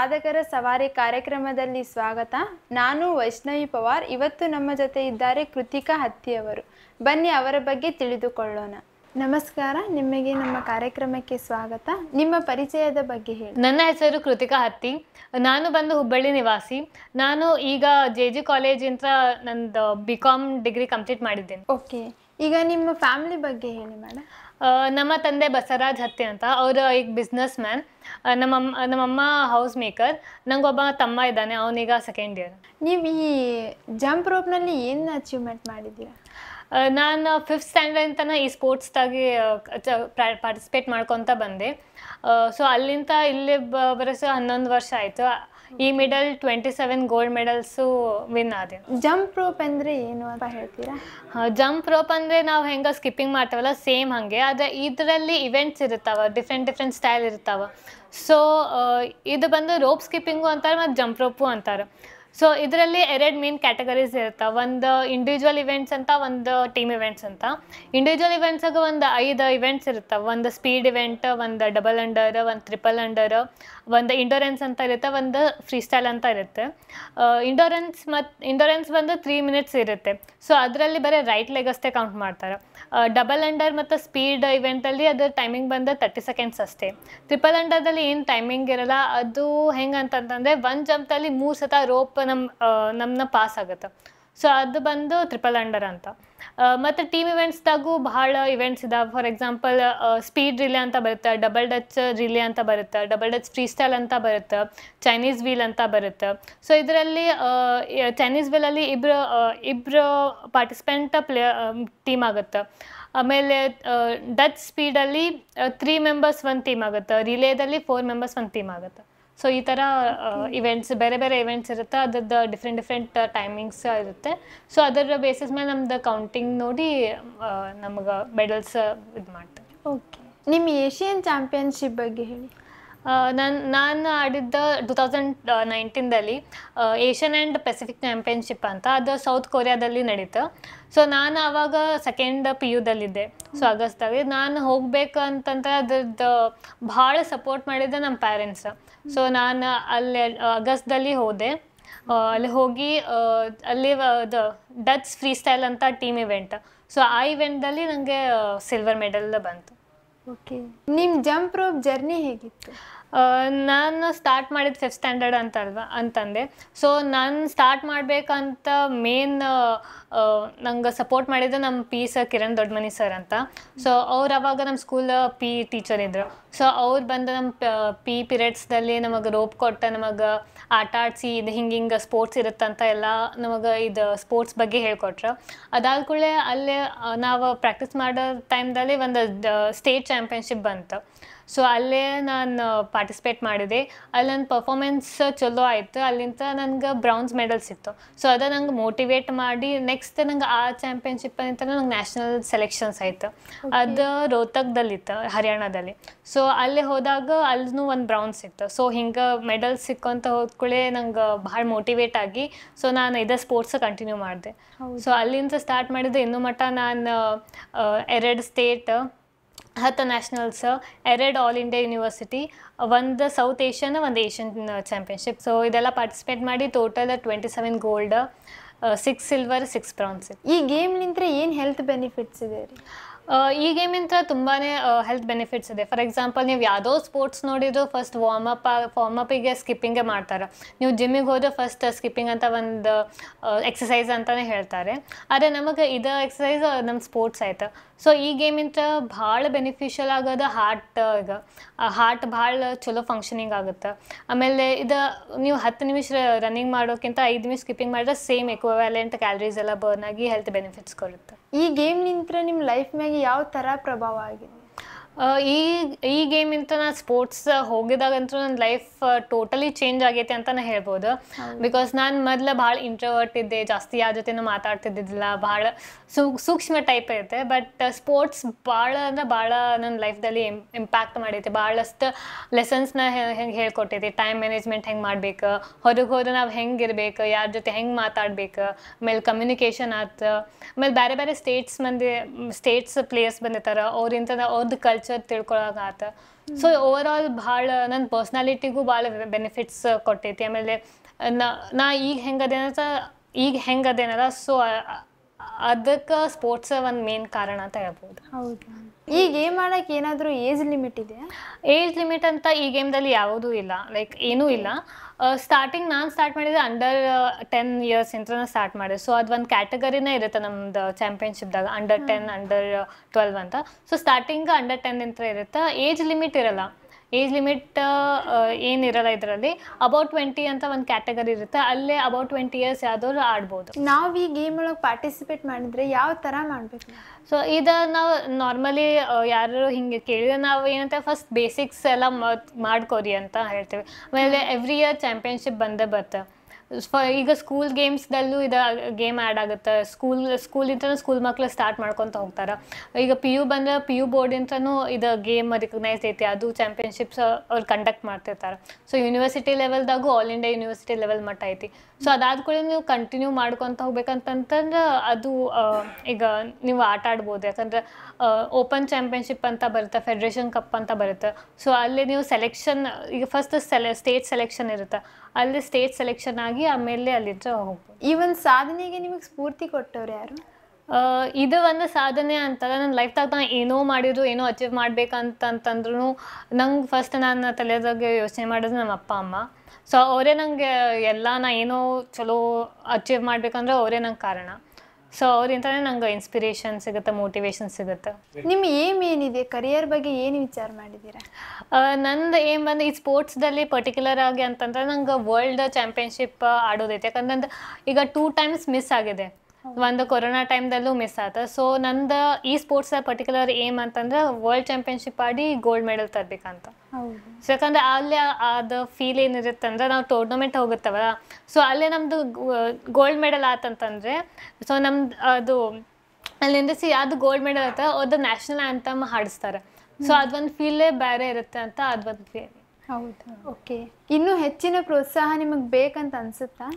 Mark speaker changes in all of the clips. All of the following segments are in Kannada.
Speaker 1: ಸಾಧಕರ ಸವಾರಿ ಕಾರ್ಯಕ್ರಮದಲ್ಲಿ ಸ್ವಾಗತ ನಾನು ವೈಷ್ಣವಿ ಪವಾರ್ ಇವತ್ತು ನಮ್ಮ ಜೊತೆ ಇದ್ದಾರೆ ಕೃತಿಕಾ ಹತ್ತಿಯವರು ಬನ್ನಿ ಅವರ ಬಗ್ಗೆ ತಿಳಿದುಕೊಳ್ಳೋಣ ನಮಸ್ಕಾರ ನಿಮಗೆ ನಮ್ಮ ಕಾರ್ಯಕ್ರಮಕ್ಕೆ ಸ್ವಾಗತ ನಿಮ್ಮ ಪರಿಚಯದ ಬಗ್ಗೆ ಹೇಳಿ
Speaker 2: ನನ್ನ ಹೆಸರು ಕೃತಿಕಾ ಹತ್ತಿ ನಾನು ಬಂದು ಹುಬ್ಬಳ್ಳಿ ನಿವಾಸಿ ನಾನು ಈಗ ಜೆ ಜಿ ಕಾಲೇಜಿಂದ ನಂದು ಬಿ ಕಾಮ್ ಡಿಗ್ರಿ ಕಂಪ್ಲೀಟ್ ಮಾಡಿದ್ದೇನೆ
Speaker 1: ಓಕೆ ಈಗ ನಿಮ್ಮ ಫ್ಯಾಮಿಲಿ ಬಗ್ಗೆ ಹೇಳಿ ಮೇಡಮ್
Speaker 2: ಆ, ನಮ್ಮ ತಂದೆ ಬಸವರಾಜ್ ಹತ್ತಿ ಅಂತ ಅವರು ಈಗ ಬಿಸ್ನೆಸ್ ಮ್ಯಾನ್ ನಮ್ಮಮ್ಮ ನಮ್ಮಮ್ಮ ಹೌಸ್ ಮೇಕರ್ ನಂಗೊಬ್ಬ ತಮ್ಮ ಇದ್ದಾನೆ ಅವನೀಗ ಸೆಕೆಂಡ್ ಇಯರ್
Speaker 1: ನೀವು ಈ ಜಂಪ್ ರೋಪ್ನಲ್ಲಿ ಏನು ಅಚೀವ್ಮೆಂಟ್ ಮಾಡಿದ್ದೀರಾ
Speaker 2: ನಾನು ಫಿಫ್ತ್ ಸ್ಟ್ಯಾಂಡರ್ಡ್ ತನಕ ಈ ಸ್ಪೋರ್ಟ್ಸ್ದಾಗಿ ಪಾರ್ಟಿಸಿಪೇಟ್ ಮಾಡ್ಕೊತ ಬಂದೆ ಸೊ ಅಲ್ಲಿಂದ ಇಲ್ಲಿ ಬ- ಬರೋಸ ಹನ್ನೊಂದು ವರ್ಷ ಆಯಿತು ಈ medal twenty seven gold medals win ಆದೆ
Speaker 1: ಜಂಪ್ ರೋಪ್ ಅಂದರೆ ಏನು ಅಂತ ಹೇಳ್ತೀರಾ
Speaker 2: ಜಂಪ್ ರೋಪ್ ಅಂದರೆ ನಾವು ಹೆಂಗೆ ಸ್ಕಿಪ್ಪಿಂಗ್ ಮಾಡ್ತೇವಲ್ಲ ಸೇಮ್ ಹಾಗೆ ಆದರೆ ಇದರಲ್ಲಿ ಇವೆಂಟ್ಸ್ ಇರ್ತಾವ ಡಿಫ್ರೆಂಟ್ ಡಿಫ್ರೆಂಟ್ ಸ್ಟೈಲ್ ಇರ್ತಾವ ಸೊ ಇದು ಬಂದು ರೋಪ್ ಸ್ಕಿಪ್ಪಿಂಗು ಅಂತಾರೆ ಮತ್ತು ಜಂಪ್ ರೋಪು ಅಂತಾರೆ ಸೊ ಇದರಲ್ಲಿ ಎರಡು ಮೇನ್ ಕ್ಯಾಟಗರೀಸ್ ಇರ್ತಾವೆ ಒಂದು ಇಂಡಿವಿಜುವಲ್ ಇವೆಂಟ್ಸ್ ಅಂತ ಒಂದು ಟೀಮ್ ಇವೆಂಟ್ಸ್ ಅಂತ ಇಂಡಿವಿಜುವಲ್ ಇವೆಂಟ್ಸಾಗ ಒಂದು ಐದು ಇವೆಂಟ್ಸ್ ಇರ್ತಾವೆ ಒಂದು ಸ್ಪೀಡ್ ಇವೆಂಟ್ ಒಂದು ಡಬಲ್ ಅಂಡರ್ ಒಂದು ಟ್ರಿಪಲ್ ಅಂಡರ್ ಒಂದು ಇಂಡೋರೆನ್ಸ್ ಅಂತ ಇರುತ್ತೆ ಒಂದು ಫ್ರೀ ಸ್ಟೈಲ್ ಅಂತ ಇರುತ್ತೆ ಇಂಡೋರೆನ್ಸ್ ಮತ್ತು ಇಂಡೋರೆನ್ಸ್ ಬಂದು ತ್ರೀ ಮಿನಿಟ್ಸ್ ಇರುತ್ತೆ ಸೊ ಅದರಲ್ಲಿ ಬರೀ ರೈಟ್ ಲೆಗ್ ಅಷ್ಟೇ ಕೌಂಟ್ ಮಾಡ್ತಾರೆ ಡಬಲ್ ಅಂಡರ್ ಮತ್ತು ಸ್ಪೀಡ್ ಇವೆಂಟಲ್ಲಿ ಅದು ಟೈಮಿಂಗ್ ಬಂದು ತರ್ಟಿ ಸೆಕೆಂಡ್ಸ್ ಅಷ್ಟೇ ಟ್ರಿಪಲ್ ಅಂಡರ್ದಲ್ಲಿ ಏನು ಟೈಮಿಂಗ್ ಇರಲ್ಲ ಅದು ಹೆಂಗೆ ಅಂತಂತಂದರೆ ಒಂದು ಜಂಪ್ದಲ್ಲಿ ಮೂರು ಸತ ರೋಪ್ ನಮ್ಮ ನಮ್ಮನ್ನ ಪಾಸ್ ಆಗುತ್ತೆ ಸೊ ಅದು ಬಂದು ಟ್ರಿಪಲ್ ಅಂಡರ್ ಅಂತ ಮತ್ತು ಟೀಮ್ ಇವೆಂಟ್ಸ್ದಾಗೂ ಭಾಳ ಇವೆಂಟ್ಸ್ ಇದಾವೆ ಫಾರ್ ಎಕ್ಸಾಂಪಲ್ ಸ್ಪೀಡ್ ರಿಲೇ ಅಂತ ಬರುತ್ತೆ ಡಬಲ್ ಡಚ್ ರಿಲೇ ಅಂತ ಬರುತ್ತೆ ಡಬಲ್ ಡಚ್ ಫ್ರೀ ಸ್ಟೈಲ್ ಅಂತ ಬರುತ್ತೆ ಚೈನೀಸ್ ವೀಲ್ ಅಂತ ಬರುತ್ತೆ ಸೊ ಇದರಲ್ಲಿ ಚೈನೀಸ್ ವೀಲಲ್ಲಿ ಇಬ್ಬರು ಇಬ್ಬರು ಪಾರ್ಟಿಸಿಪೆಂಟ್ ಪ್ಲೇ ಟೀಮ್ ಆಗುತ್ತೆ ಆಮೇಲೆ ಡಚ್ ಸ್ಪೀಡಲ್ಲಿ ತ್ರೀ ಮೆಂಬರ್ಸ್ ಒಂದು ಟೀಮ್ ಆಗುತ್ತೆ ರಿಲೇದಲ್ಲಿ ಫೋರ್ ಮೆಂಬರ್ಸ್ ಒಂದು ಟೀಮ್ ಆಗುತ್ತೆ ಸೊ ಈ ಥರ ಇವೆಂಟ್ಸ್ ಬೇರೆ ಬೇರೆ ಇವೆಂಟ್ಸ್ ಇರುತ್ತೆ ಅದ್ರದ್ದು ಡಿಫ್ರೆಂಟ್ ಡಿಫ್ರೆಂಟ್ ಟೈಮಿಂಗ್ಸ್ ಇರುತ್ತೆ ಸೊ ಅದರ ಬೇಸಿಸ್ ಮೇಲೆ ನಮ್ದು ಕೌಂಟಿಂಗ್ ನೋಡಿ ನಮ್ಗೆ ಮೆಡಲ್ಸ್ ಇದು ಮಾಡ್ತಾರೆ
Speaker 1: ಓಕೆ ನಿಮ್ಮ ಏಷ್ಯನ್ ಚಾಂಪಿಯನ್ಶಿಪ್ ಬಗ್ಗೆ ಹೇಳಿ
Speaker 2: ನಾನು ನಾನು ಆಡಿದ್ದ ಟು ತೌಸಂಡ್ ನೈನ್ಟೀನ್ದಲ್ಲಿ ಏಷ್ಯನ್ ಆ್ಯಂಡ್ ಪೆಸಿಫಿಕ್ ಚಾಂಪಿಯನ್ಶಿಪ್ ಅಂತ ಅದು ಸೌತ್ ಕೊರಿಯಾದಲ್ಲಿ ನಡೀತು ಸೊ ನಾನು ಆವಾಗ ಸೆಕೆಂಡ್ ಪಿ ಯುದಲ್ಲಿದ್ದೆ ಸೊ ಆಗಸ್ಟ್ದಾಗೆ ನಾನು ಹೋಗ್ಬೇಕು ಅಂತಂದ್ರೆ ಅದ್ರದ್ದು ಭಾಳ ಸಪೋರ್ಟ್ ಮಾಡಿದ್ದೆ ನಮ್ಮ ಪ್ಯಾರೆಂಟ್ಸ್ ಸೊ ನಾನು ಅಲ್ಲಿ ಆಗಸ್ಟ್ದಲ್ಲಿ ಹೋದೆ ಆ, ಅಲ್ಲಿ ಹೋಗಿ ಆ, ಅಲ್ಲಿ ಅದು ಡಚ್ ಫ್ರೀ ಸ್ಟೈಲ್ ಅಂತ ಟೀಮ್ ಇವೆಂಟ್ ಸೊ ಆ ಇವೆಂಟ್ದಲ್ಲಿ ನನಗೆ ಸಿಲ್ವರ್ ಮೆಡಲ್ ಬಂತು
Speaker 1: ಓಕೆ ನಿಮ್ಮ ಜಂಪ್ ರೋಪ್ ಜರ್ನಿ ಹೇಗಿತ್ತು
Speaker 2: ಆ, ನಾನು ಸ್ಟಾರ್ಟ್ ಮಾಡಿದ ಫಿಫ್ತ್ ಸ್ಟ್ಯಾಂಡರ್ಡ್ ಅಂತ ಅಲ್ವಾ ಅಂತಂದೆ ಸೊ ನಾನು ಸ್ಟಾರ್ಟ್ ಮಾಡಬೇಕಂತ ಮೇನ್ ನಂಗೆ ಸಪೋರ್ಟ್ ಮಾಡಿದ್ದು ನಮ್ಮ P sir Kiran Doddamani sir ಅಂತ ಸೊ ಅವ್ರು ಅವಾಗ ನಮ್ಮ ಸ್ಕೂಲ್ ಪಿ ಟೀಚರ್ ಇದ್ದರು ಸೊ ಅವ್ರು ಬಂದು ನಮ್ಮ ಪಿ ಪೀರಿಯಡ್ಸ್ದಲ್ಲಿ ನಮಗೆ ರೋಪ್ ಕೊಟ್ಟು ನಮಗೆ ಆಟ ಆಡಿಸಿ ಇದು ಹಿಂಗೆ ಹಿಂಗೆ ಸ್ಪೋರ್ಟ್ಸ್ ಇರುತ್ತಂತ ಎಲ್ಲ ನಮಗೆ ಇದು ಸ್ಪೋರ್ಟ್ಸ್ ಬಗ್ಗೆ ಹೇಳ್ಕೊಟ್ರು ಅದಾದ ಕೂಡಲೇ ಅಲ್ಲೇ ಆ, ನಾವು ಪ್ರಾಕ್ಟೀಸ್ ಮಾಡೋ ಟೈಮ್ದಲ್ಲಿ ಒಂದು ಸ್ಟೇಟ್ ಚಾಂಪಿಯನ್ಶಿಪ್ ಬಂತು ಸೊ ಅಲ್ಲೇ ನಾನು ಪಾರ್ಟಿಸಿಪೇಟ್ ಮಾಡಿದೆ ಅಲ್ಲಿ ನನ್ನ ಪರ್ಫಾಮೆನ್ಸ್ ಚಲೋ ಆಯಿತು ಅಲ್ಲಿಂದ ನನಗೆ ಬ್ರೌನ್ಸ್ ಮೆಡಲ್ ಸಿಕ್ತು ಸೊ ಅದು ನಂಗೆ ಮೋಟಿವೇಟ್ ಮಾಡಿ ನೆಕ್ಸ್ಟ್ ನಂಗೆ ಆ ಚಾಂಪಿಯನ್ಶಿಪ್ ಅಂತ ನಂಗೆ ನ್ಯಾಷನಲ್ ಸೆಲೆಕ್ಷನ್ಸ್ ಆಯಿತು ಅದು ರೋಹ್ತಕ್ದಲ್ಲಿತ್ತು ಹರಿಯಾಣದಲ್ಲಿ ಸೊ ಅಲ್ಲಿ ಹೋದಾಗ ಅಲ್ಲೂ ಒಂದು ಬ್ರೌನ್ ಸಿಕ್ತು ಸೊ ಹಿಂಗೆ ಮೆಡಲ್ ಸಿಕ್ಕೊಂತ ಹೋದ್ಕೂಳೆ ನಂಗೆ ಭಾಳ ಮೋಟಿವೇಟ್ ಆಗಿ ಸೊ ನಾನು ಇದೇ ಸ್ಪೋರ್ಟ್ಸ್ ಕಂಟಿನ್ಯೂ ಮಾಡಿದೆ ಸೊ ಅಲ್ಲಿಂದ ಸ್ಟಾರ್ಟ್ ಮಾಡಿದ್ದು ಇನ್ನೂ ಮಟ್ಟ ನಾನು ಎರಡು ಸ್ಟೇಟ್ ಹತ್ತು ನ್ಯಾಷನಲ್ಸ್ ಎರಡು ಆಲ್ ಇಂಡಿಯಾ ಯೂನಿವರ್ಸಿಟಿ ಒಂದು ಸೌತ್ ಏಷ್ಯನ್ ಒಂದು ಏಷ್ಯನ್ ಚಾಂಪಿಯನ್ಶಿಪ್ ಸೊ ಇದೆಲ್ಲ ಪಾರ್ಟಿಸಿಪೇಟ್ ಮಾಡಿ total twenty seven gold six silver six bronze
Speaker 1: ಈ ಗೇಮ್ಲಿಂತ್ರ ಏನು ಹೆಲ್ತ್ ಬೆನಿಫಿಟ್ಸ್ ಇದೆ ರೀ
Speaker 2: ಈ ಗೇಮಿಂದ ತುಂಬಾ ಹೆಲ್ತ್ ಬೆನಿಫಿಟ್ಸ್ ಇದೆ ಫಾರ್ ಎಕ್ಸಾಂಪಲ್ ನೀವು ಯಾವುದೋ ಸ್ಪೋರ್ಟ್ಸ್ ನೋಡಿದ್ರು ಫಸ್ಟ್ ವಾರ್ಮಪ್ ವಾರ್ಮಪ್ಪಿಗೆ ಸ್ಕಿಪ್ಪಿಂಗೇ ಮಾಡ್ತಾರೆ ನೀವು ಜಿಮ್ಮಿಗೆ ಹೋದ್ರೆ ಫಸ್ಟ್ ಸ್ಕಿಪ್ಪಿಂಗ್ ಅಂತ ಒಂದು ಎಕ್ಸಸೈಸ್ ಅಂತಲೇ ಹೇಳ್ತಾರೆ ಆದರೆ ನಮಗೆ ಇದು ಎಕ್ಸಸೈಸ್ ನಮ್ಮ ಸ್ಪೋರ್ಟ್ಸ್ ಆಯ್ತು ಸೊ ಈ ಗೇಮಿಂದ ಭಾಳ ಬೆನಿಫಿಷಿಯಲ್ ಆಗೋದು ಹಾರ್ಟ್ ಈಗ ಹಾರ್ಟ್ ಭಾಳ ಚಲೋ ಫಂಕ್ಷನಿಂಗ್ ಆಗುತ್ತೆ ಆಮೇಲೆ ಇದು ನೀವು ಹತ್ತು ನಿಮಿಷ ರನ್ನಿಂಗ್ ಮಾಡೋಕ್ಕಿಂತ ಐದು ನಿಮಿಷ ಸ್ಕಿಪ್ಪಿಂಗ್ ಮಾಡಿದ್ರೆ ಸೇಮ್ ಎಕ್ವವ್ಯಾಲೆಂಟ್ ಕ್ಯಾಲರೀಸ್ ಎಲ್ಲ ಬರ್ನ್ ಆಗಿ ಹೆಲ್ತ್ ಬೆನಿಫಿಟ್ಸ್ ಕೊಡುತ್ತೆ
Speaker 1: ಈ ಗೇಮ್ಲಿಂತ್ರ ನಿಮ್ಮ ಲೈಫ್ ಮ್ಯಾಗೆ ಯಾವ ಥರ ಪ್ರಭಾವ ಆಗಿದೆ
Speaker 2: ಆ, ಈ ಈ ಗೇಮಿಂದ ನಾನು ಸ್ಪೋರ್ಟ್ಸ್ ಹೋಗಿದಾಗಂತೂ ನನ್ನ ಲೈಫ್ ಟೋಟಲಿ ಚೇಂಜ್ ಆಗೈತೆ ಅಂತಲೇ ಹೇಳ್ಬೋದು ಬಿಕಾಸ್ ನಾನು ಮೊದಲು ಭಾಳ ಇಂಟ್ರವರ್ಟ್ ಇದ್ದೆ ಜಾಸ್ತಿ ಯಾರ ಜೊತೆನೂ ಮಾತಾಡ್ತಿದ್ದಿದ್ದಿಲ್ಲ ಭಾಳ ಸೂ ಸೂಕ್ಷ್ಮ ಟೈಪ್ ಐತೆ ಬಟ್ ಸ್ಪೋರ್ಟ್ಸ್ ಭಾಳ ಅಂದ್ರೆ ಭಾಳ ನನ್ನ ಲೈಫ್ದಲ್ಲಿ ಇಂಪ್ಯಾಕ್ಟ್ ಮಾಡೈತೆ ಭಾಳಷ್ಟು ಲೆಸನ್ಸ್ನ ಹೆಂಗೆ ಹೇಳ್ಕೊಟ್ಟೈತಿ ಟೈಮ್ ಮ್ಯಾನೇಜ್ಮೆಂಟ್ ಹೆಂಗೆ ಮಾಡ್ಬೇಕು ಹೊರಗೆ ಹೋದ್ರೆ ನಾವು ಹೆಂಗೆ ಇರ್ಬೇಕು ಯಾರ ಜೊತೆ ಹೆಂಗೆ ಮಾತಾಡ್ಬೇಕು ಆಮೇಲೆ ಕಮ್ಯುನಿಕೇಷನ್ ಆತು ಆಮೇಲೆ ಬೇರೆ ಬೇರೆ ಸ್ಟೇಟ್ಸ್ ಮಂದಿ ಸ್ಟೇಟ್ಸ್ ಪ್ಲೇಯರ್ಸ್ ಬಂದಿರ್ತಾರೆ ಅವ್ರಿಂದ ಅವ್ರದ್ದು ಕಲ್ಚರ್ ಕಲ್ಚರ್ ತಿಳ್ಕೊಳಕ್ ಆತ ಸೊ ಓವರ್ ಆಲ್ ಭಾಳ ನನ್ನ ಪರ್ಸ್ನಾಲಿಟಿಗೂ ಭಾಳ ಬೆನಿಫಿಟ್ಸ್ ಕೊಟ್ಟೈತಿ ಆಮೇಲೆ ನಾ- ನಾ ಈಗ ಹೆಂಗದೇನಂತ ಈಗ ಹೆಂಗದೇನಲ್ಲ ಸೊ ಅದಕ್ಕೆ ಸ್ಪೋರ್ಟ್ಸ್ ಒಂದು ಮೇನ್ ಕಾರಣ ಅಂತ ಹೇಳ್ಬೋದು
Speaker 1: ಹೌದಾ ಈ ಗೇಮ್ ಆಡಕ್ಕೆ ಏನಾದರೂ ಏಜ್ ಲಿಮಿಟ್ ಇದೆಯಾ
Speaker 2: ಏಜ್ ಲಿಮಿಟ್ ಅಂತ ಈ ಗೇಮ್ದಲ್ಲಿ ಯಾವುದೂ ಇಲ್ಲ ಲೈಕ್ ಏನೂ ಇಲ್ಲ ಸ್ಟಾರ್ಟಿಂಗ್ ನಾನು ಸ್ಟಾರ್ಟ್ ಮಾಡಿದ್ರೆ ಅಂಡರ್ ಟೆನ್ ಇಯರ್ಸ್ ಇಂದ ಸ್ಟಾರ್ಟ್ ಮಾಡಿದೆ ಸೊ ಅದು ಒಂದು ಕ್ಯಾಟಗರಿನೇ ಇರುತ್ತೆ ನಮ್ದು ಚಾಂಪಿಯನ್ಶಿಪ್ದಾಗ ಅಂಡರ್ ಟೆನ್ ಅಂಡರ್ ಟ್ವೆಲ್ವ್ ಅಂತ ಸೊ ಸ್ಟಾರ್ಟಿಂಗ್ ಅಂಡರ್ ಟೆನ್ ಅಂತ ಇರುತ್ತೆ ಏಜ್ ಲಿಮಿಟ್ ಇರಲ್ಲ ಏಜ್ ಲಿಮಿಟ್ ಏನಿರಲ್ಲ ಇದರಲ್ಲಿ ಅಬೌಟ್ ಟ್ವೆಂಟಿ ಅಂತ ಒಂದು ಕ್ಯಾಟಗರಿ ಇರುತ್ತೆ ಅಲ್ಲೇ ಅಬೌಟ್ ಟ್ವೆಂಟಿ ಇಯರ್ಸ್ ಯಾವ್ದಾದ್ರು ಆಡ್ಬೋದು
Speaker 1: ನಾವು ಈ ಗೇಮ್ ಒಳಗೆ ಪಾರ್ಟಿಸಿಪೇಟ್ ಮಾಡಿದ್ರೆ ಯಾವ ಥರ ಮಾಡಬೇಕು
Speaker 2: ಸೊ ಇದು ನಾವು ನಾರ್ಮಲಿ ಯಾರು ಹಿಂಗೆ ಕೇಳಿದ್ರೆ ನಾವು ಏನಂತ ಫಸ್ಟ್ ಬೇಸಿಕ್ಸ್ ಎಲ್ಲ ಮತ್- ಮಾಡ್ಕೋರಿ ಅಂತ ಹೇಳ್ತೀವಿ ಆಮೇಲೆ ಎವ್ರಿ ಇಯರ್ ಚಾಂಪಿಯನ್ಶಿಪ್ ಬಂದೇ ಬರುತ್ತೆ ಫ ಈಗ ಸ್ಕೂಲ್ ಗೇಮ್ಸ್ದಲ್ಲೂ ಇದು ಗೇಮ್ ಆ್ಯಡ್ ಆಗುತ್ತೆ ಸ್ಕೂಲ್ ಸ್ಕೂಲಿಂದ ಸ್ಕೂಲ್ ಮಕ್ಳು ಸ್ಟಾರ್ಟ್ ಮಾಡ್ಕೊತ ಹೋಗ್ತಾರೆ ಈಗ ಪಿ ಯು ಬಂದರೆ ಪಿ ಯು ಬೋರ್ಡಿಂದನೂ ಇದು ಗೇಮ್ ರಿಕಗ್ನೈಸ್ ಐತಿ ಅದು ಚಾಂಪಿಯನ್ಶಿಪ್ಸ್ ಅವ್ರು ಕಂಡಕ್ಟ್ ಮಾಡ್ತಿರ್ತಾರೆ ಸೊ ಯೂನಿವರ್ಸಿಟಿ ಲೆವೆಲ್ದಾಗೂ ಆಲ್ ಇಂಡಿಯಾ ಯೂನಿವರ್ಸಿಟಿ ಲೆವೆಲ್ ಮಟ್ಟ ಐತಿ ಸೊ ಅದಾದ ಕೂಡ ನೀವು ಕಂಟಿನ್ಯೂ ಮಾಡ್ಕೊತ ಹೋಗ್ಬೇಕಂತಂತಂದ್ರೆ ಅದು ಆ, ಈಗ ನೀವು ಆಟ ಆಡ್ಬೋದು ಯಾಕಂದ್ರೆ ಓಪನ್ ಚಾಂಪಿಯನ್ಶಿಪ್ ಅಂತ ಬರುತ್ತೆ ಫೆಡ್ರೇಷನ್ ಕಪ್ ಅಂತ ಬರುತ್ತೆ ಸೊ ಅಲ್ಲಿ ನೀವು ಸೆಲೆಕ್ಷನ್ ಈಗ ಫಸ್ಟ್ ಸೆಲೆ ಸ್ಟೇಟ್ ಸೆಲೆಕ್ಷನ್ ಇರುತ್ತೆ ಅಲ್ಲಿ ಸ್ಟೇಟ್ ಸೆಲೆಕ್ಷನ್ ಆಗಿ ಆಮೇಲೆ ಅಲ್ಲಿಂದ ಹೋಗ್ಬೋದು
Speaker 1: ಈ ಒಂದು ಸಾಧನೆಗೆ ನಿಮಗೆ ಸ್ಫೂರ್ತಿ ಕೊಟ್ಟವ್ರು ಯಾರು
Speaker 2: ಆ, ಇದು ಒಂದು ಸಾಧನೆ ಅಂತಲ್ಲ ನನ್ನ ಲೈಫ್ದಾಗ ನಾನು ಏನೋ ಮಾಡಿದ್ರು ಏನೋ ಅಚೀವ್ ಮಾಡ್ಬೇಕಂತಂತಂದ್ರೂ ನಂಗೆ ಫಸ್ಟ್ ನಾನು ತಲೆದಾಗ ಯೋಚನೆ ಮಾಡೋದು ನಮ್ಮ ಅಪ್ಪ ಅಮ್ಮ ಸೊ ಅವರೇ ನನಗೆ ಎಲ್ಲ ನಾ ಏನೋ ಚಲೋ ಅಚೀವ್ ಮಾಡ್ಬೇಕಂದ್ರೆ ಅವರೇ ನಂಗೆ ಕಾರಣ ಸೊ ಅವರಿಂದನೇ ನಂಗೆ ಇನ್ಸ್ಪಿರೇಷನ್ ಸಿಗುತ್ತೆ ಮೋಟಿವೇಶನ್ ಸಿಗುತ್ತೆ
Speaker 1: ನಿಮ್ಮ ಏಮ್ ಏನಿದೆ ಕರಿಯರ್ ಬಗ್ಗೆ ಏನು ವಿಚಾರ ಮಾಡಿದ್ದೀರಾ
Speaker 2: ಆ, ನಂದು ಏನ್ ಬಂದು ಈ ಸ್ಪೋರ್ಟ್ಸ್ದಲ್ಲಿ ಪರ್ಟಿಕ್ಯುಲರ್ ಆಗಿ ಅಂತಂದ್ರೆ ನಂಗೆ ವರ್ಲ್ಡ್ ಚಾಂಪಿಯನ್ಶಿಪ್ ಆಡೋದೈತೆ ಯಾಕಂದ್ರೆ ನಂದು ಈಗ ಟೂ ಟೈಮ್ಸ್ ಮಿಸ್ ಆಗಿದೆ ಒಂದು ಕೊರೋನಾ ಟೈಮ್ದಲ್ಲೂ ಮಿಸ್ ಆತ ಸೊ ನಂದು ಈ ಸ್ಪೋರ್ಟ್ಸ್ ಪರ್ಟಿಕ್ಯುಲರ್ ಏಮ್ ಅಂತಂದ್ರೆ ವರ್ಲ್ಡ್ ಚಾಂಪಿಯನ್ಶಿಪ್ ಆಡಿ ಗೋಲ್ಡ್ ಮೆಡಲ್ ತರ್ಬೇಕಂತ
Speaker 1: ಹೌದು
Speaker 2: ಸೊ ಯಾಕಂದ್ರೆ ಅಲ್ಲಿ ಅದು ಫೀಲ್ ಏನಿರುತ್ತೆ ಅಂದ್ರೆ ನಾವು ಟೂರ್ನಮೆಂಟ್ ಹೋಗುತ್ತವಲ್ಲ ಸೊ ಅಲ್ಲೇ ನಮ್ಮದು ಗೋಲ್ಡ್ ಮೆಡಲ್ ಆತಂತಂದ್ರೆ ಸೊ ನಮ್ದು ಅದು ಅಲ್ಲಿಂದ ಸಿ ಅದು ಗೋಲ್ಡ್ ಮೆಡಲ್ ಆತ ಅದು ನ್ಯಾಷನಲ್ ಆ್ಯಂಥಮ್ ಹಾಡಿಸ್ತಾರೆ ಸೊ ಅದೊಂದು ಫೀಲೇ ಬೇರೆ ಇರುತ್ತೆ ಅಂತ ಅದೊಂದು ಫೀಲ್
Speaker 1: ಹೌದು ಓಕೆ ಇನ್ನೂ ಹೆಚ್ಚಿನ ಪ್ರೋತ್ಸಾಹ ನಿಮಗೆ ಬೇಕಂತ ಅನ್ಸುತ್ತಾ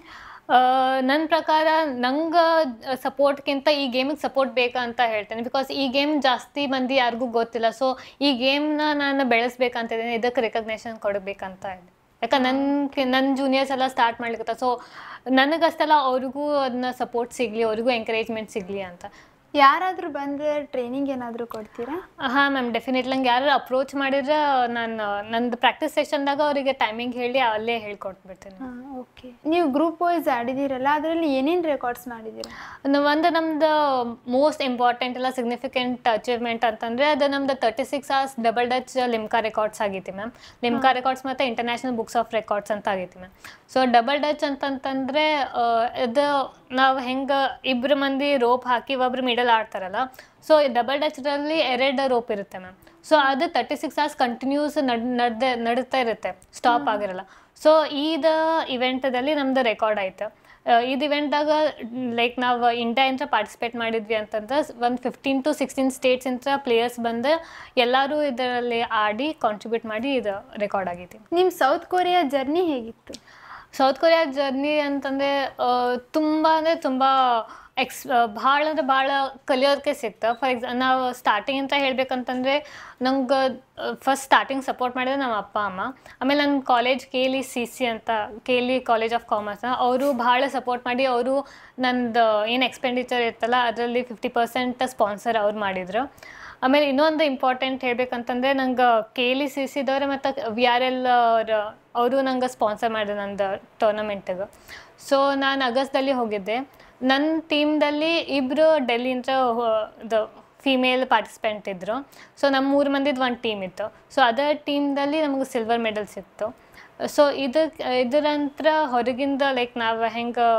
Speaker 2: ನನ್ನ ಪ್ರಕಾರ ನಂಗೆ ಸಪೋರ್ಟ್ಗಿಂತ ಈ ಗೇಮಿಗೆ ಸಪೋರ್ಟ್ ಬೇಕಾ ಅಂತ ಹೇಳ್ತೇನೆ ಬಿಕಾಸ್ ಈ ಗೇಮ್ ಜಾಸ್ತಿ ಮಂದಿ ಯಾರಿಗೂ ಗೊತ್ತಿಲ್ಲ ಸೊ ಈ ಗೇಮ್ನ ನಾನು ಬೆಳೆಸ್ಬೇಕಂತಿದ್ದೀನಿ ಇದಕ್ಕೆ ರೆಕಗ್ನೇಷನ್ ಕೊಡಬೇಕಂತ ಇದೆ ಯಾಕಂದ್ರೆ ನನ್ನ ನನ್ನ ಜೂನಿಯರ್ಸ್ ಎಲ್ಲ ಸ್ಟಾರ್ಟ್ ಮಾಡ್ಲಿಕ್ಕೆ ಸೊ ನನಗಷ್ಟೆಲ್ಲ ಅವ್ರಿಗೂ ಅದನ್ನ ಸಪೋರ್ಟ್ ಸಿಗಲಿ ಅವ್ರಿಗೂ ಎಂಕರೇಜ್ಮೆಂಟ್ ಸಿಗಲಿ ಅಂತ
Speaker 1: ಯಾರಾದರೂ ಬಂದರೆ ಟ್ರೈನಿಂಗ್ ಏನಾದರೂ ಕೊಡ್ತೀರಾ
Speaker 2: ಹಾಂ ಮ್ಯಾಮ್ ಡೆಫಿನೆಟ್ ನಂಗೆ ಯಾರು ಅಪ್ರೋಚ್ ಮಾಡಿದ್ರೆ ನಾನು ನಂದು ಪ್ರಾಕ್ಟೀಸ್ ಸೆಷನ್ದಾಗ ಅವರಿಗೆ ಟೈಮಿಂಗ್ ಹೇಳಿ ಅಲ್ಲೇ ಹೇಳ್ಕೊಟ್ಬಿಡ್ತೀನಿ
Speaker 1: ಹಾಂ ಓಕೆ ನೀವು ಗ್ರೂಪ್ ವೈಸ್ ಆಡಿದ್ದೀರಲ್ಲ ಅದರಲ್ಲಿ ಏನೇನು ರೆಕಾರ್ಡ್ಸ್ ಮಾಡಿದ್ದೀರಾ
Speaker 2: ನ- ಒಂದು ನಮ್ದು ಮೋಸ್ಟ್ ಇಂಪಾರ್ಟೆಂಟ್ ಎಲ್ಲ ಸಿಗ್ನಿಫಿಕೆಂಟ್ ಅಚೀವ್ಮೆಂಟ್ ಅಂತಂದರೆ ಅದು ನಮ್ದು thirty six hours double Dutch Limca records ಆಗೈತಿ ಮ್ಯಾಮ್ ಲಿಮ್ಕಾ ರೆಕಾರ್ಡ್ಸ್ ಮತ್ತು ಇಂಟರ್ನ್ಯಾಷನಲ್ ಬುಕ್ಸ್ ಆಫ್ ರೆಕಾರ್ಡ್ಸ್ ಅಂತ ಆಗೈತಿ ಮ್ಯಾಮ್ ಸೊ ಡಬಲ್ ಡಚ್ ಅಂತಂತಂದರೆ ಇದು ನಾವು ಹೆಂಗೆ ಇಬ್ಬರು ಮಂದಿ ರೋಪ್ ಹಾಕಿ ಒಬ್ರು ಮಿಡಲ್ ಆಡ್ತಾರಲ್ಲ ಸೊ ಡಬಲ್ ಡಚ್ರಲ್ಲಿ ಎರಡು ರೋಪ್ ಇರುತ್ತೆ ಮ್ಯಾಮ್ ಸೊ ಅದು ತರ್ಟಿ ಸಿಕ್ಸ್ ಅವರ್ಸ್ ಕಂಟಿನ್ಯೂಸ್ ನಡ್ ನಡ್ದೆ ನಡೀತಾ ಇರುತ್ತೆ ಸ್ಟಾಪ್ ಆಗಿರಲ್ಲ ಸೊ ಈದ ಇವೆಂಟದಲ್ಲಿ ನಮ್ದು ರೆಕಾರ್ಡ್ ಆಯ್ತು ಇದು ಇವೆಂಟ್ದಾಗ ಲೈಕ್ ನಾವು ಇಂಡಿಯಾಯಿಂದ ಪಾರ್ಟಿಸಿಪೇಟ್ ಮಾಡಿದ್ವಿ ಅಂತಂದ್ರೆ ಒಂದು ಫಿಫ್ಟೀನ್ ಟು ಸಿಕ್ಸ್ಟೀನ್ ಸ್ಟೇಟ್ಸ್ ಇಂದ ಪ್ಲೇಯರ್ಸ್ ಬಂದು ಎಲ್ಲರೂ ಇದರಲ್ಲಿ ಆಡಿ ಕಾಂಟ್ರಿಬ್ಯೂಟ್ ಮಾಡಿ ಇದು ರೆಕಾರ್ಡ್ ಆಗೈತಿ
Speaker 1: ನಿಮ್ಮ ಸೌತ್ ಕೊರಿಯಾ ಜರ್ನಿ ಹೇಗಿತ್ತು
Speaker 2: ಸೌತ್ ಕೊರಿಯಾ ಜರ್ನಿ ಅಂತಂದರೆ ತುಂಬ ಅಂದರೆ ತುಂಬ ಎಕ್ಸ್ ಭಾಳ ಅಂದರೆ ಭಾಳ ಕಲಿಯೋದಕ್ಕೆ ಸಿಕ್ತು ಫಾರ್ ಎಕ್ಸಾ ನಾವು ಸ್ಟಾರ್ಟಿಂಗ್ ಅಂತ ಹೇಳ್ಬೇಕಂತಂದರೆ ನಂಗೆ ಫಸ್ಟ್ ಸ್ಟಾರ್ಟಿಂಗ್ ಸಪೋರ್ಟ್ ಮಾಡಿದ್ರೆ ನಮ್ಮ ಅಪ್ಪ ಅಮ್ಮ ಆಮೇಲೆ ನನ್ನ college K L E C C ಅಂತ K L E college of commerce ಅವರು ಭಾಳ ಸಪೋರ್ಟ್ ಮಾಡಿ ಅವರು ನಂದು ಏನು ಎಕ್ಸ್ಪೆಂಡಿಚರ್ ಇರ್ತಲ್ಲ ಅದರಲ್ಲಿ ಫಿಫ್ಟಿ ಪರ್ಸೆಂಟ್ ಸ್ಪಾನ್ಸರ್ ಅವ್ರು ಮಾಡಿದರು ಆಮೇಲೆ ಇನ್ನೊಂದು ಇಂಪಾರ್ಟೆಂಟ್ ಹೇಳ್ಬೇಕಂತಂದರೆ ನಂಗೆ ಕೆ ಎಲ್ ಇ ಸಿ ಸಿದವ್ರೆ ಮತ್ತು ವಿ ಆರ್ ಎಲ್ ಅವರು ನಂಗೆ ಸ್ಪಾನ್ಸರ್ ಮಾಡಿದ್ರು ನಂದು ಟೂರ್ನಮೆಂಟಿಗೆ ಸೊ ನಾನು ಆಗಸ್ಟ್ದಲ್ಲಿ ಹೋಗಿದ್ದೆ ನನ್ನ ಟೀಮ್ದಲ್ಲಿ ಇಬ್ಬರು ಡೆಲ್ಲಿಂದ ಇದು ಫೀಮೇಲ್ ಪಾರ್ಟಿಸಿಪೆಂಟ್ ಇದ್ದರು ಸೊ ನಮ್ಮ ಮೂರು ಮಂದಿದ್ದು ಒಂದು ಟೀಮ್ ಇತ್ತು ಸೊ ಅದರ್ ಟೀಮ್ದಲ್ಲಿ ನಮಗೆ ಸಿಲ್ವರ್ ಮೆಡಲ್ ಸಿಕ್ತು ಸೊ ಇದಕ್ಕೆ ಇದರಂತ್ರ ಹೊರಗಿಂದ ಲೈಕ್ ನಾವು ಹೆಂಗೆ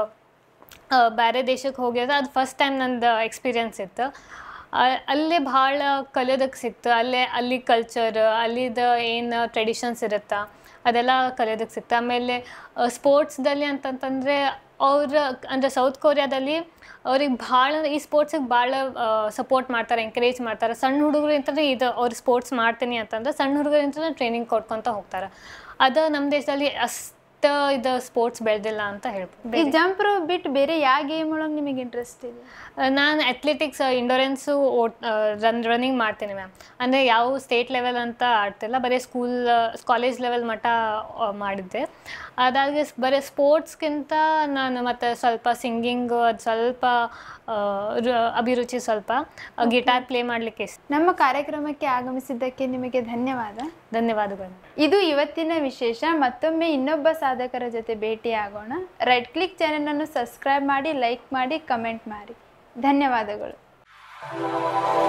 Speaker 2: ಬೇರೆ ದೇಶಕ್ಕೆ ಹೋಗಿದ್ರೆ ಅದು ಫಸ್ಟ್ ಟೈಮ್ ನಂದು ಎಕ್ಸ್ಪೀರಿಯನ್ಸ್ ಇತ್ತು ಆ- ಅಲ್ಲೇ ಭಾಳ ಕಲಿಯೋದಕ್ಕೆ ಸಿಕ್ತು ಅಲ್ಲೇ ಅಲ್ಲಿ ಕಲ್ಚರ್ ಅಲ್ಲಿದ ಏನು ಟ್ರೆಡಿಷನ್ಸ್ ಇರುತ್ತಾ ಅದೆಲ್ಲ ಕಲಿಯೋದಕ್ಕೆ ಸಿಕ್ತು ಆಮೇಲೆ ಸ್ಪೋರ್ಟ್ಸ್ದಲ್ಲಿ ಅಂತಂತಂದರೆ ಅವ್ರ ಅಂದರೆ ಸೌತ್ ಕೊರಿಯಾದಲ್ಲಿ ಅವ್ರಿಗೆ ಭಾಳ ಈ ಸ್ಪೋರ್ಟ್ಸಿಗೆ ಭಾಳ ಸಪೋರ್ಟ್ ಮಾಡ್ತಾರೆ ಎಂಕರೇಜ್ ಮಾಡ್ತಾರೆ ಸಣ್ಣ ಹುಡುಗರು ಅಂತಂದರೆ ಇದು ಅವ್ರು ಸ್ಪೋರ್ಟ್ಸ್ ಮಾಡ್ತೀನಿ ಅಂತಂದ್ರೆ ಸಣ್ಣ ಹುಡುಗರಿಂತ ಟ್ರೈನಿಂಗ್ ಕೊಟ್ಕೊತ ಹೋಗ್ತಾರೆ ಅದು ನಮ್ಮ ದೇಶದಲ್ಲಿ ಅಷ್ಟು ಇದು ಸ್ಪೋರ್ಟ್ಸ್ ಬೆಳೆದಿಲ್ಲ ಅಂತ ಹೇಳ್ಬೋದು
Speaker 1: ಈ ಜಂಪ್ ರೋಪ್ ಬಿಟ್ಟು ಬೇರೆ ಯಾವ ಗೇಮ್ ಒಳಗೆ ನಿಮಗೆ ಇಂಟ್ರೆಸ್ಟ್ ಇದೆ
Speaker 2: ನಾನು ಅಥ್ಲೆಟಿಕ್ಸ್ ಇಂಡೋರೆನ್ಸು ಓಟ್ ರನ್ ರನ್ನಿಂಗ್ ಮಾಡ್ತೀನಿ ಮ್ಯಾಮ್ ಅಂದರೆ ಯಾವ ಸ್ಟೇಟ್ ಲೆವೆಲ್ ಅಂತ ಆಡ್ತಿಲ್ಲ ಬರೀ ಸ್ಕೂಲ್ ಕಾಲೇಜ್ ಲೆವೆಲ್ ಮಟ್ಟ ಆ, ಮಾಡಿದ್ದೆ ಅದಾಗಿ ಬರೀ ಸ್ಪೋರ್ಟ್ಸ್ಗಿಂತ ನಾನು ಮತ್ತು ಸ್ವಲ್ಪ ಸಿಂಗಿಂಗು ಅದು ಸ್ವಲ್ಪ ಆ, ರು- ಅಭಿರುಚಿ ಸ್ವಲ್ಪ ಗಿಟಾರ್ ಪ್ಲೇ ಮಾಡಲಿಕ್ಕೆ ಇಷ್ಟ
Speaker 1: ನಮ್ಮ ಕಾರ್ಯಕ್ರಮಕ್ಕೆ ಆಗಮಿಸಿದ್ದಕ್ಕೆ ನಿಮಗೆ ಧನ್ಯವಾದ
Speaker 2: ಧನ್ಯವಾದಗಳು
Speaker 1: ಇದು ಇವತ್ತಿನ ವಿಶೇಷ ಮತ್ತೊಮ್ಮೆ ಇನ್ನೊಬ್ಬ ಸಾಧಕರ ಜೊತೆ ಭೇಟಿಯಾಗೋಣ ರೈಟ್ ಕ್ಲಿಕ್ ಚಾನೆಲನ್ನು ಸಬ್ಸ್ಕ್ರೈಬ್ ಮಾಡಿ ಲೈಕ್ ಮಾಡಿ ಕಮೆಂಟ್ ಮಾಡಿ ಧನ್ಯವಾದಗಳು